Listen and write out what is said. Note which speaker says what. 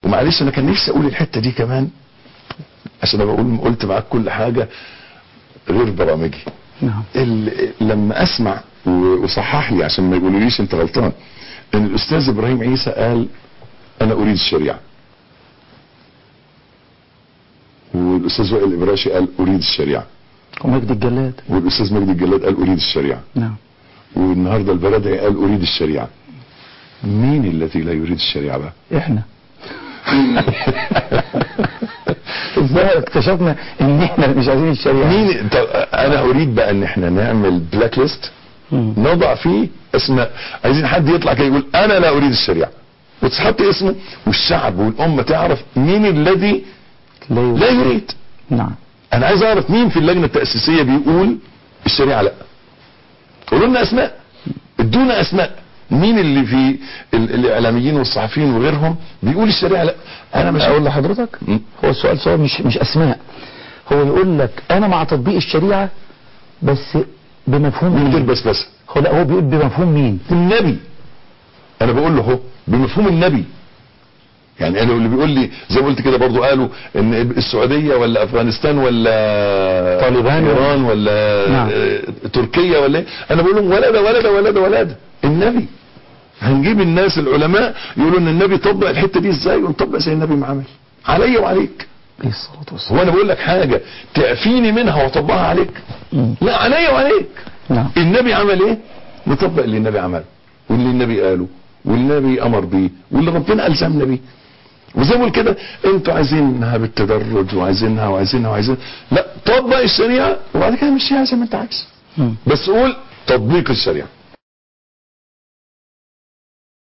Speaker 1: ومعلش انا كان نفسي اقول الحته دي كمان عشان انا بقول قلت معاك كل حاجه غير برامجي
Speaker 2: نعم
Speaker 1: ال- لما اسمع و- وصحح لي عشان ما يقولوليش انت غلطان ان الاستاذ ابراهيم عيسى قال انا اريد الشريعه والاستاذ وائل الابراشي قال اريد الشريعه
Speaker 2: ومجد الجلاد
Speaker 1: والاستاذ مجدي الجلاد قال اريد الشريعه
Speaker 2: نعم
Speaker 1: والنهارده البلدعي قال اريد الشريعه مين الذي لا يريد الشريعه بقى
Speaker 2: احنا ازاي اكتشفنا ان احنا مش عايزين الشريعه
Speaker 1: مين طب انا اريد بقى ان احنا نعمل بلاك ليست
Speaker 2: مم.
Speaker 1: نضع فيه اسماء عايزين حد يطلع كده يقول انا لا اريد الشريعه وتحط اسمه والشعب والامه تعرف مين الذي
Speaker 2: لا يوجد.
Speaker 1: لا يريد
Speaker 2: نعم
Speaker 1: انا عايز اعرف مين في اللجنه التاسيسيه بيقول الشريعه لا قولوا لنا اسماء ادونا اسماء مين اللي في ال- الاعلاميين والصحفيين وغيرهم بيقول الشريعه لا انا مش
Speaker 2: اقول لحضرتك
Speaker 1: مم.
Speaker 2: هو السؤال سؤال مش مش اسماء هو يقول لك انا مع تطبيق الشريعه بس بمفهوم
Speaker 1: من غير
Speaker 2: مين
Speaker 1: بس بس
Speaker 2: هو لا هو بيقول بمفهوم مين
Speaker 1: النبي انا بقول له هو بمفهوم النبي يعني انا اللي بيقول لي زي ما قلت كده برضو قالوا ان السعوديه ولا افغانستان ولا
Speaker 2: طالبان
Speaker 1: ايران ولا
Speaker 2: نعم.
Speaker 1: آه، تركيا ولا إيه؟ انا بقول لهم ولا ده ولا ده ولا ده ولا ده النبي هنجيب الناس العلماء يقولوا ان النبي طبق الحته دي ازاي ونطبق زي النبي ما عمل عليا وعليك
Speaker 2: عليه الصلاه والسلام
Speaker 1: هو انا بقول لك حاجه تعفيني منها واطبقها عليك
Speaker 2: مم.
Speaker 1: لا عليا وعليك
Speaker 2: نعم
Speaker 1: النبي عمل ايه نطبق اللي النبي عمله واللي النبي قاله واللي النبي امر بيه واللي ربنا الزمنا بيه وزي ما بقول كده انتوا عايزينها بالتدرج وعايزينها وعايزينها وعايزينها لا طبق الشريعه وبعد كده مشيها زي ما انت عايز
Speaker 2: مم.
Speaker 1: بس قول تطبيق الشريعه